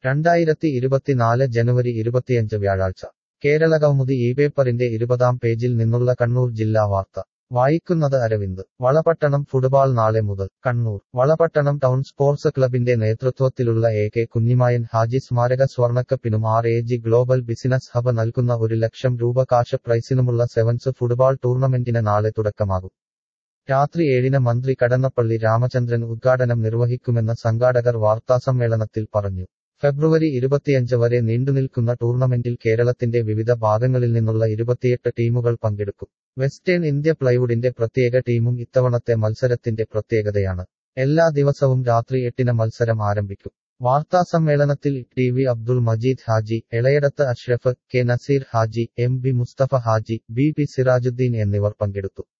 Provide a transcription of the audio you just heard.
രണ്ടായിരത്തി ഇരുപത്തിനാല് ജനുവരി ഇരുപത്തിയഞ്ച് വ്യാഴാഴ്ച കേരളകൗമുദി ഈ പേപ്പറിന്റെ ഇരുപതാം പേജിൽ നിന്നുള്ള കണ്ണൂർ ജില്ലാ വാർത്ത വായിക്കുന്നത് അരവിന്ദ് വളപട്ടണം ഫുട്ബാൾ നാളെ മുതൽ കണ്ണൂർ വളപട്ടണം ടൗൺ സ്പോർട്സ് ക്ലബിന്റെ നേതൃത്വത്തിലുള്ള എ കെ കുഞ്ഞിമായൻ ഹാജി സ്മാരക സ്വർണക്കപ്പിനും R A G global business hub നൽകുന്ന ഒരു ലക്ഷം രൂപ കാശ് പ്രൈസിനുമുള്ള സെവൻസ് ഫുട്ബാൾ ടൂർണമെന്റിന് നാളെ തുടക്കമാകും രാത്രി ഏഴിന് മന്ത്രി കടന്നപ്പള്ളി രാമചന്ദ്രൻ ഉദ്ഘാടനം നിർവഹിക്കുമെന്ന് സംഘാടകർ വാർത്താസമ്മേളനത്തിൽ പറഞ്ഞു ഫെബ്രുവരി ഇരുപത്തിയഞ്ച് വരെ നീണ്ടുനിൽക്കുന്ന ടൂർണമെന്റിൽ കേരളത്തിന്റെ വിവിധ ഭാഗങ്ങളിൽ നിന്നുള്ള ഇരുപത്തിയെട്ട് ടീമുകൾ പങ്കെടുക്കും വെസ്റ്റേൺ ഇന്ത്യ പ്ലൈവുഡിന്റെ പ്രത്യേക ടീമും ഇത്തവണത്തെ മത്സരത്തിന്റെ പ്രത്യേകതയാണ് എല്ലാ ദിവസവും രാത്രി എട്ടിന് മത്സരം ആരംഭിക്കും വാർത്താസമ്മേളനത്തിൽ T V Abdul Majeed Haji Elayadath Ashraf K Naseer Haji M B Musthafa Haji B P Sirajuddin എന്നിവർ പങ്കെടുത്തു